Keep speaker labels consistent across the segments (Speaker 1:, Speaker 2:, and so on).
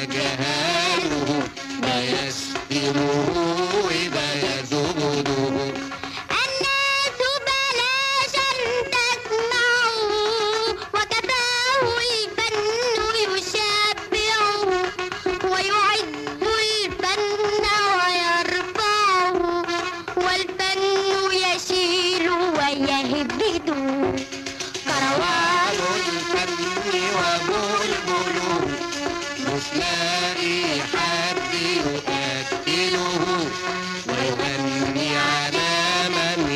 Speaker 1: يجهله لا يسلمه إذا يزغده
Speaker 2: الناس بلاش أن تسمعوا وكفاه الفن يشبعه ويعز الفن ويرفعه والفن يشيل ويهبده
Speaker 1: كروان الفن وبلبله مش لاقي حد يقتله ويغني على من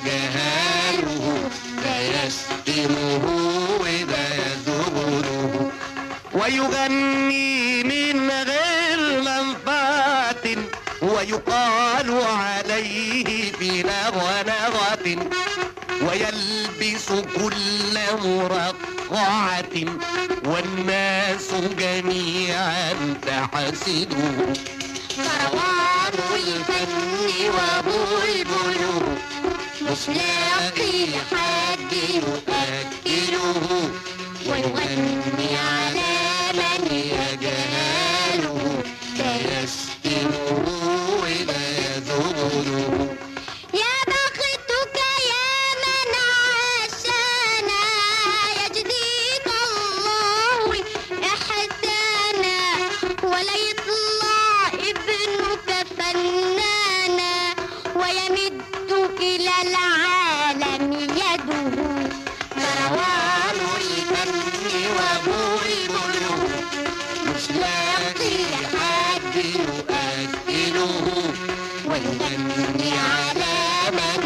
Speaker 1: يجهله لا يشتمه إذا يزغله ويغني من غير منفعة ويقال عليه في نغوة نغة ويلبس كل مرقعة والناس جميعا تحسده
Speaker 2: كروان الفن وبلبله مش لاقي حد يؤكله
Speaker 1: ويغني على من يجهله لا يشتمه ولا يذله
Speaker 2: يا بختك يا من عاشنا يجزيك الله إحسانا ولا يطلع ابنك فنانا ويمد إلى العالم يده
Speaker 1: كروان الفن وبلبله مش لاقي حد يؤكله ويغني على من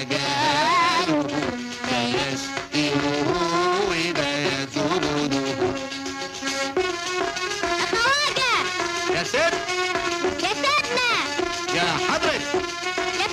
Speaker 1: يجهله لا يشتمه ولا يذله
Speaker 2: أخواجة
Speaker 1: يا ست
Speaker 2: يا سيدنا
Speaker 1: يا حضرة
Speaker 2: يا